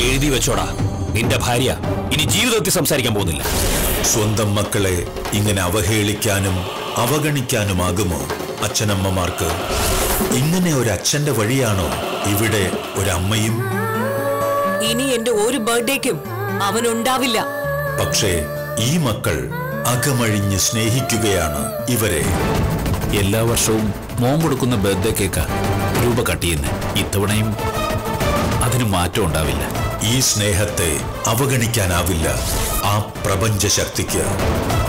എഴുതി വെച്ചോടാ നിന്റെ ഭാര്യ ഇനി ജീവിതത്തിൽ സംസാരിക്കാൻ പോകുന്നില്ല സ്വന്തം മക്കളെ ഇങ്ങനെ അവഹേളിക്കാനും അവഗണിക്കാനുമാകുമോ അച്ഛനമ്മമാർക്ക് ഇങ്ങനെ ഒരു അച്ഛന്റെ വഴിയാണോ ഇവിടെ ഒരമ്മയും ഇനി എന്റെ ഒരു ബർത്ത്ഡേക്കും അവനുണ്ടാവില്ല പക്ഷേ ഈ മക്കൾ അകമഴിഞ്ഞ് സ്നേഹിക്കുകയാണ് ഇവരെ എല്ലാ വർഷവും മോൻ കൊടുക്കുന്ന ബർത്ത്ഡേ കേക്കാ രൂപ കട്ട് ചെയ്യുന്നത് ഇത്തവണയും അതിന് മാറ്റം ഉണ്ടാവില്ല ഈ സ്നേഹത്തെ അവഗണിക്കാനാവില്ല ആ പ്രപഞ്ച ശക്തിക്ക്